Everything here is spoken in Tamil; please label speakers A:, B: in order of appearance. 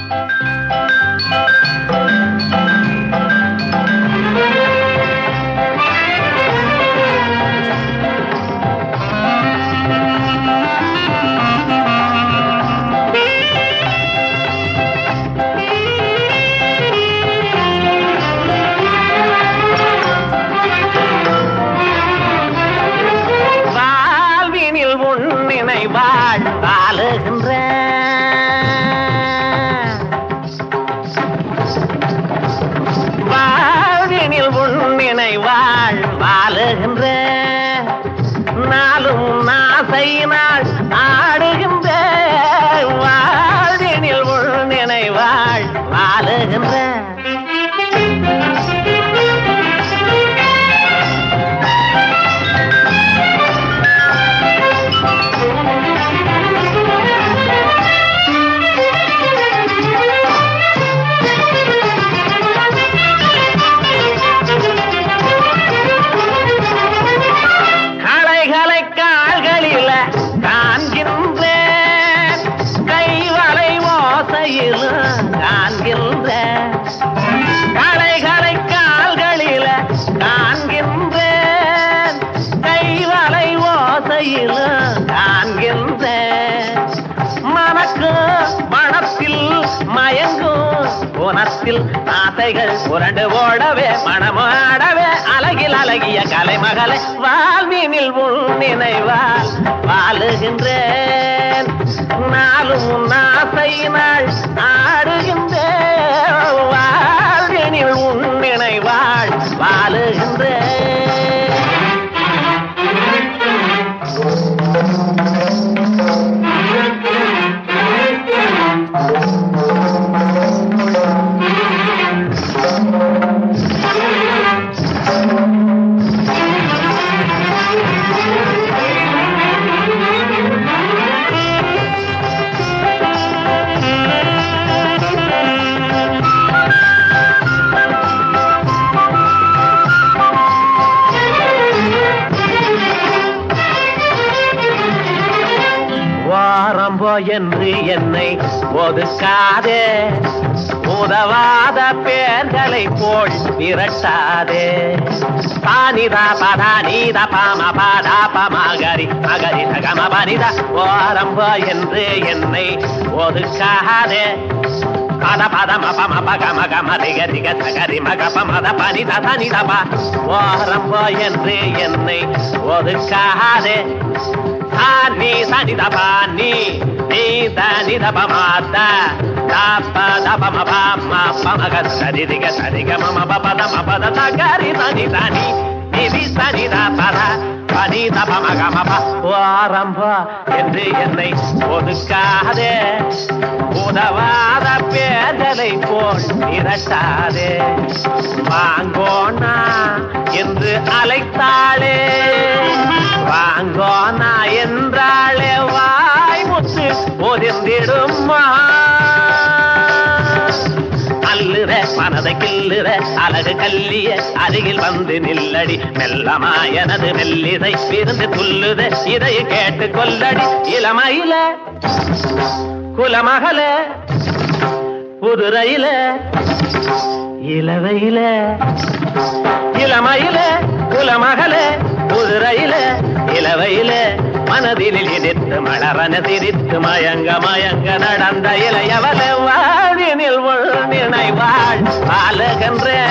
A: வாழ்வினில் உன்னினை வாழ் வாழுகின்ற வாழ்வினில் உன்னினை வாழ் வாழுகின்ற நாளும் நாசை நாள் ஆடுகின்ற வாழ்வினில் உன்னினை வாழ் வாழுகின்ற களைகளை கால்களில காண்கின்றேன் கைவளை ஓசையில் காண்கின்றேன் களைகளை கால்களில காண்கின்றேன் கைவளை ஓசையில் காண்கின்றேன் மனக்கு மனத்தில் மயங்கும் குணத்தில் ஆசைகள் புரண்டு ஓடவே மனமாடவே அழகில் அழகிய கலைமகளை வாழ்வினில் உன் நினைவால் வாழுகின்றேன் நாளும் உன் ஆசையினால் ஆடுகின்றேன் வாழ்வினில் உன் நினைவாள் வாழுகின்றேன் வாரம்போ என்று என்னை ஒதுக்காதே உதவாத பேர்களை போல் விரட்டாதே பானிதா பதா நீத பாம பாதா பமகரி மகரி தகம பனிதா வாரம்போ என்று என்னை ஒதுக்காதே பத பத மப மப கம கம திக திக தகரி மக பமத பனித தனித பா வாரம்போ என்று என்னை ஒதுக்காதே சாணி சனித பாணி நீ தனித பமாத தாப்ப தப மப மப மக சரி திக சரி க மம பபத மபத தகரி தனி தனி நிதி சனித பத பனி தப மக மப ஆரம்ப என்று என்னை ஒதுக்காதே உதவாத பேதலை போல் இரட்டாதே வாங்கோனா என்று அழைத்தாளே வாங்கோனா என்றாளே வாய் முத்து ஒதிர்ந்திடுமா அல்லுற மனதை கில்லுற அழகு கல்லிய அருகில் வந்து நில்லடி மெல்லமா எனது மெல்லிதை விருந்து துள்ளுத இதை கேட்டு கொல்லடி இளமையில குலமகள புதுரையில இளவையில இளமையில குலமகள புதுரையில இளவையில மனதில் இனித்து மலரன சிரித்து மயங்க மயங்க நடந்த இளையவள வாழினில் நினைவாள் பாலகன்ற